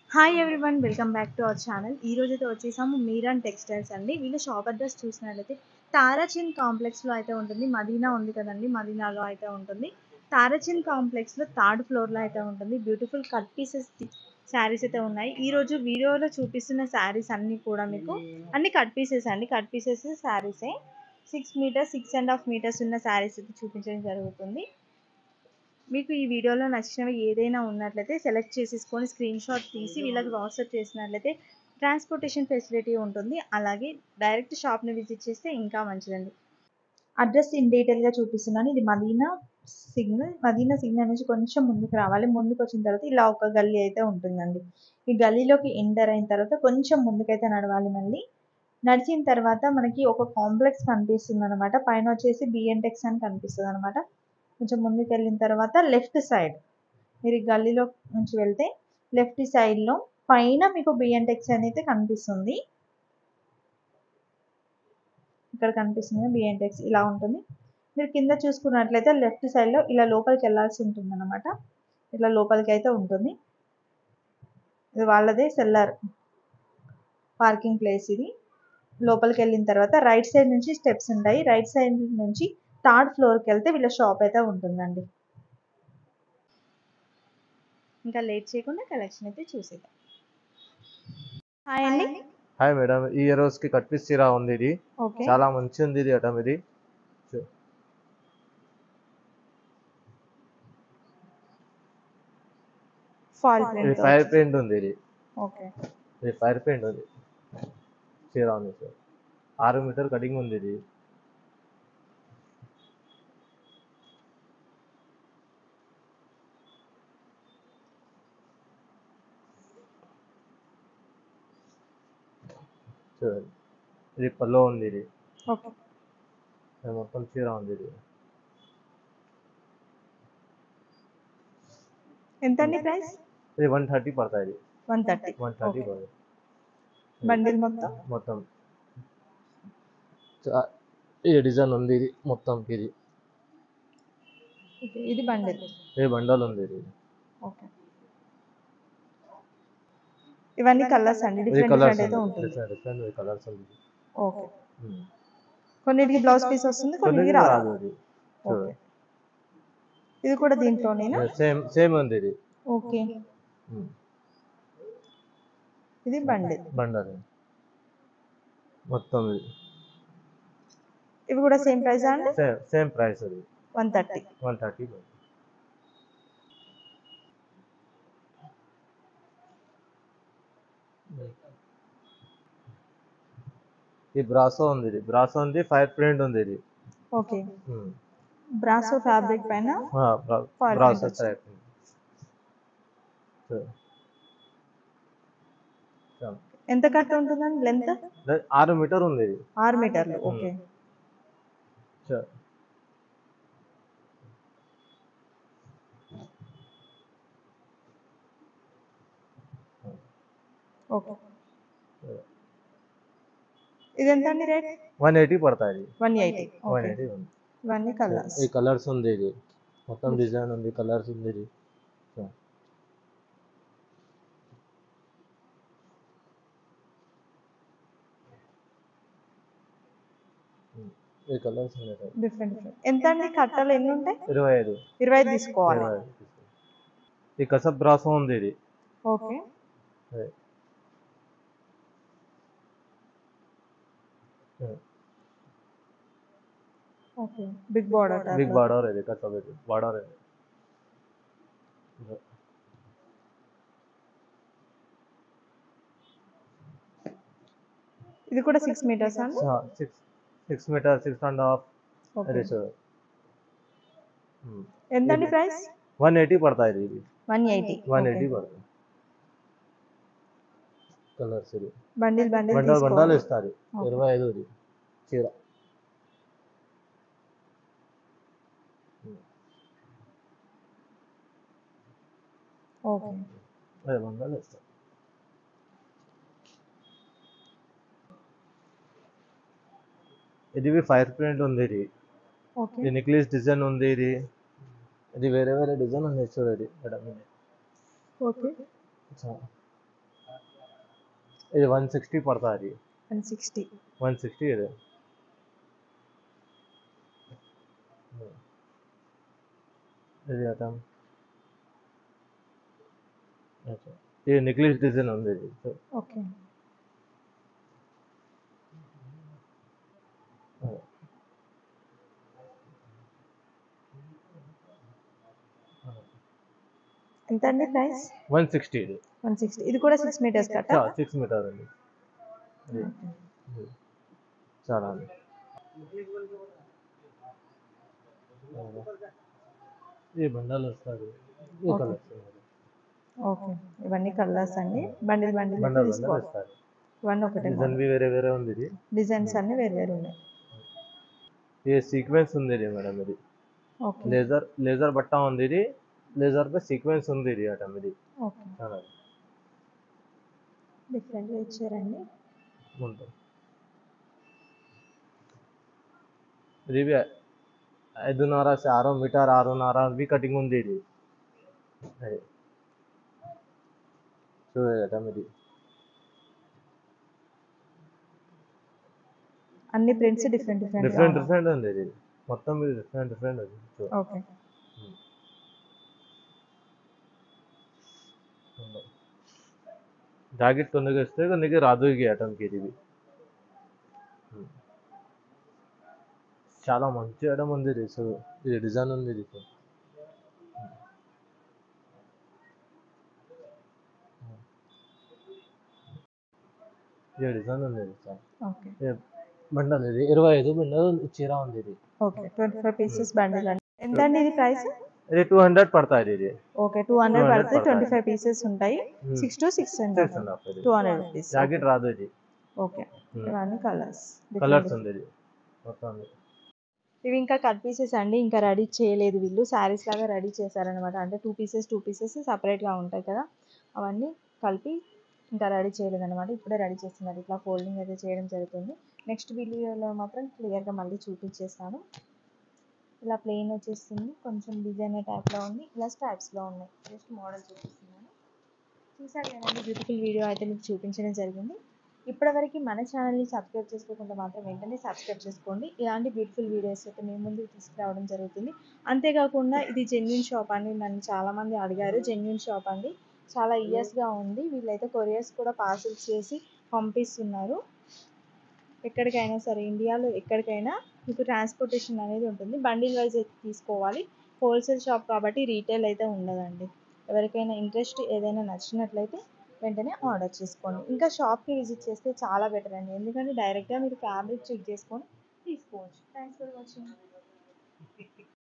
Hi everyone welcome back to our channel ఈ రోజు అయితే వచ్చేసాము మీరాన్ టెక్స్టైల్స్ అండి వీళ్ళ షాప్ అడ్రస్ చూసినట్లయితే తారాచిన్ కాంప్లెక్స్లో అయితే ఉంటుంది మదీనా ఉంది కదండి మదీనాలో అయితే ఉంటుంది తారాచిన్ కాంప్లెక్స్లో థర్డ్ ఫ్లోర్లో అయితే ఉంటుంది బ్యూటిఫుల్ కట్ పీసెస్ శారీస్ అయితే ఉన్నాయి ఈ రోజు వీడియోలో చూపిస్తున్న శారీస్ అన్నీ కూడా మీకు అన్ని కట్ పీసెస్ అండి కట్ పీసెస్ శారీసే six metres six and half metres ఉన్న శారీస్ అయితే చూపించడం జరుగుతుంది మీకు ఈ వీడియోలో నచ్చినవి ఏదైనా ఉన్నట్లయితే సెలెక్ట్ చేసేసుకొని స్క్రీన్ షాట్ తీసి వీళ్ళకి వాట్సాప్ చేసినట్లయితే ట్రాన్స్పోర్టేషన్ ఫెసిలిటీ ఉంటుంది అలాగే డైరెక్ట్ షాప్ని విజిట్ చేస్తే ఇంకా మంచిదండి అడ్రస్ ఇన్ డీటెయిల్గా చూపిస్తున్నాను ఇది మదీనా సిగ్నల్ మదీనా సిగ్నల్ నుంచి కొంచెం ముందుకు రావాలి ముందుకు వచ్చిన తర్వాత ఇలా ఒక గల్లీ అయితే ఉంటుందండి ఈ గల్లీలోకి ఎంటర్ అయిన తర్వాత కొంచెం ముందుకైతే నడవాలి మళ్ళీ నడిచిన తర్వాత మనకి ఒక కాంప్లెక్స్ కనిపిస్తుంది అనమాట పైన వచ్చేసి బిఎన్టెక్స్ అని కనిపిస్తుంది అనమాట కొంచెం ముందుకు వెళ్ళిన తర్వాత లెఫ్ట్ సైడ్ మీరు ఈ గల్లీలో నుంచి వెళ్తే లెఫ్ట్ సైడ్లో పైన మీకు బిఎన్టెక్స్ అనేది కనిపిస్తుంది ఇక్కడ కనిపిస్తుంది బిఎన్టెక్స్ ఇలా ఉంటుంది మీరు కింద చూసుకున్నట్లయితే లెఫ్ట్ సైడ్లో ఇలా లోపలికి వెళ్ళాల్సి ఉంటుంది అనమాట ఇలా లోపలికి అయితే ఉంటుంది ఇది వాళ్ళదే సెల్లర్ పార్కింగ్ ప్లేస్ ఇది లోపలికి వెళ్ళిన తర్వాత రైట్ సైడ్ నుంచి స్టెప్స్ ఉంటాయి రైట్ సైడ్ నుంచి థర్డ్ ఫ్లోర్కి వెళ్తే వీళ్ళ షాప్ అయితే ఉంటుందండి ఇంకా లేట్ చేయకుండా కలెక్షన్ అయితే చూసేద్దాం హాయ్ అండి హాయ్ మేడం ఈ రోజుకి కట్ పీస్ చీర ఉంది ఇది ఓకే చాలా మంచి ఉంది ఇది మేడం ఇది ఫాల్ ఇది ప్రింట్ ఫైర్ పెయింట్ ఉంది ఇది ఓకే ఇది ఫైర్ పెయింట్ ఉంది చీర ఉంది సార్ ఆరు మీటర్ కటింగ్ ఉంది ఇది చూడండి ఇది పల్లో ఉంది ఇది ఓకే ఇది మొత్తం చీర ఉంది ఇది ఎంత అండి ప్రైస్ ఇది వన్ థర్టీ పడతాయి ఇది వన్ థర్టీ వన్ థర్టీ పడుతుంది బండిల్ మొత్తం మొత్తం చా- ఈ డిజైన్ ఉంది ఇది మొత్తం ఇది ఓకే ఇది బండిల్ ఇది బండల్ ఉంది ఇది ఓకే ఇవన్నీ కలర్స్ అండి ఇది డిఫరెంట్ కలర్స్ డిఫరెంట్ అయితే ఉంటుంది డిఫరెంట్ డిఫరెంట్ కలర్స్ ఉంది ఓకే కొన్నిటికి బ్లౌజ్ పీస్ వస్తుంది కొన్నిటికి కొన్నిటికి రాదు రాదు ఇది ఓకే ఇది కూడా దీంట్లోనేనా సేమ్ సేమ్ ఉంది ఇది ఓకే ఇది బండిల్ బండల్ మొత్తం ఇది ఇవి కూడా సేమ్ ప్రైస్ అండి సేమ్ సేమ్ ప్రైస్ అది వన్ థర్టీ వన్ థర్టీ ఈ బ్రాసో ఉంది ఇది బ్రాసో ఉంది ఫైర్ ప్రింట్ ఉంది ఇది ఓకే బ్రాసో ఫ్యాబ్రిక్ పైన Fire బ్రాసో print టైప్ ఎంత కట్ ఉంటుందండి లెంత్ ఆరు మీటర్ ఉంది ఇది ఆరు మీటర్లు ఓకే Sure. ఓకే ఇది ఎంత అండి రేట్ వన్ ఎయిటీ పడతాయి one eighty one okay eighty ఉంది ఇవన్నీ కలర్స్ ఈ కలర్స్ ఉంది ఇది మొత్తం డిజైన్ ఉంది కలర్స్ ఉంది ఇది Sure. ఈ కలర్స్ ఉన్నాయి డిఫరెంట్ డిఫరెంట్ ఎంత అండి కట్టలు ఎన్ని ఉంటాయి ఇరవై ఐదు ఇరవై ఐదు తీసుకోవాలి ఇరవై ఐదు ఈ కసబ్ బ్రాసో ఉంది ఇది ఓకే అదే. Okay big border big border ఇది కసబ్ ఇది బార్డర్ ఇది ఇది కూడా సిక్స్ మీటర్స్ అండి six six metre six and half okay అది సార్ ఎంత అండి ప్రైస్ వన్ ఎయిటీ పడతాయి ఇది వన్ ఎయిటీ వన్ ఎయిటీ పడుతుంది కలర్స్ ఇది బండిల్ బండిల్ బండాలు బండాలు తీసుకోవాలి ఇస్తారు Okay. ఇరవై ఐదు ఇది చీర ఓకే అదే బండాలు ఇస్తారు ఇది ఫైర్ ప్రింట్ ఉంది ఇది ఓకే ఇది నెక్లెస్ డిజైన్ ఉంది ఇది ఇది వేరే వేరే డిజైన్ ఉంది చూడండి మేడం ఇది ఓకే చా- ఇది వన్ సిక్స్టీ పడుతుంది వన్ సిక్స్టీ వన్ సిక్స్టీ ఇది ఇది అటం ఇది నెక్లెస్ డిజైన్ ఉంది ఇది సో ఓకే ఎంత అండి ప్రైస్ వన్ సిక్స్టీ ఇది వన్ సిక్స్టీ ఇది కూడా సిక్స్ మీటర్స్ కట్ట సిక్స్ మీటర్ అండి ఇది ఇది. చాలా అండి ఈ బండాలు వస్తుంది ఈ Okay. కలర్స్ ఓకే ఇవన్నీ కలర్స్ అండి బండిల్ బండిల్ బండాలు బండాలు తీసుకోవాలి వస్తుంది ఇవన్నీ ఒకటే డిజైన్ బి వేరే వేరే ఉంది ఇది డిజైన్స్ అన్ని వేరు వేరు ఉన్నాయి ఇది సీక్వెన్స్ ఉంది ఇది మేడం ఇది ఓకే లేజర్ లేజర్ బట్ట ఉంది ఇది లేజర్ పై సీక్వెన్స్ ఉంది ఇది అటం ఇది ఓకే చాలా డిఫరెంట్గా ఇచ్చారండి ఉంటుంది ఇది బి ఐదున్నర से ఆరో మీటర్ ఆరున్నర బి కటింగ్ ఉంది ఇది అది చూడటం ఇది అన్ని prints different different different different ఉంది ఇది మొత్తం ఇది డిఫరెంట్ డిఫరెంట్ ఉంది చూడు. ఓకే జాకెట్ కొన్నికి వస్తే కొన్నికి రాదు ఈ ఐటమ్కి ఇది ఇది. చాలా మంచి ఐటమ్ ఉంది ఇది సో ఇది డిజైన్ ఉంది ఇది సో. ఇది డిజైన్ ఉంది ఇది సార్ ఓకే బండల్ ఇది ఇరవై ఐదు బండల్ చీర ఉంది ఇది okay twenty five pieces bundle అండి ఎంత అండి ఇది ప్రైస్ ఇది టూ హండ్రెడ్ పడుతుంది ఇది ఓకే టూ హండ్రెడ్ 200 పడుతుంది ట్వంటీ పడతాయి. ఫైవ్ పీసెస్ ఉంటాయి Hmm. Six to six Six hundred and half ఇది. టూ హండ్రెడ్ రూపీస్ జాకెట్ రాదు ఇది ఓకే Hmm. ఇవన్నీ కలర్స్ కలర్స్ ఉంది ఇది మొత్తం ఉంది. ఇవి ఇంకా కట్ పీసెస్ అండి ఇంకా రెడీ చేయలేదు వీళ్ళు శారీస్ లాగా రెడీ చేశారనమాట అంటే టూ పీసెస్ టూ పీసెస్ సపరేట్గా ఉంటాయి కదా అవన్నీ కలిపి ఇంకా రెడీ చేయలేదు అనమాట ఇప్పుడే రెడీ చేస్తున్నారు ఇట్లా ఫోల్డింగ్ అయితే చేయడం జరుగుతుంది నెక్స్ట్ వీడియోలో మాత్రం క్లియర్గా మళ్ళీ చూపించేస్తాను ఇలా ప్లెయిన్ వచ్చేస్తుంది కొంచెం డిజైనర్ టైప్లో ఉంది ఇలా స్ట్రైప్స్లో ఉన్నాయి జస్ట్ మోడల్ చూపిస్తున్నాను చూసారు కదండి బ్యూటిఫుల్ వీడియో అయితే మీకు చూపించడం జరిగింది ఇప్పటివరకు మన ఛానల్ని సబ్స్క్రైబ్ చేసుకోకుండా మాత్రం వెంటనే సబ్స్క్రైబ్ చేసుకోండి ఇలాంటి బ్యూటిఫుల్ వీడియోస్ అయితే మేము ముందుకు తీసుకురావడం జరుగుతుంది అంతేకాకుండా ఇది జెన్యున్ షాప్ అండి నన్ను చాలామంది అడిగారు జెన్యున్ షాప్ అండి చాలా ఇయర్స్గా ఉంది వీళ్ళైతే కొరియర్స్ కూడా పార్సల్స్ చేసి పంపిస్తున్నారు ఎక్కడికైనా సరే ఇండియాలో ఎక్కడికైనా మీకు ట్రాన్స్పోర్టేషన్ అనేది ఉంటుంది బండిల్ వైజ్ అయితే తీసుకోవాలి హోల్సేల్ షాప్ కాబట్టి రీటైల్ అయితే ఉండదండి ఎవరికైనా ఇంట్రెస్ట్ ఏదైనా నచ్చినట్లయితే వెంటనే ఆర్డర్ చేసుకోండి ఇంకా షాప్కి విజిట్ చేస్తే చాలా బెటర్ అండి ఎందుకంటే డైరెక్ట్గా మీరు ఫ్యాబ్రిక్ చెక్ చేసుకొని తీసుకోవచ్చు థ్యాంక్స్ ఫర్ వాచింగ్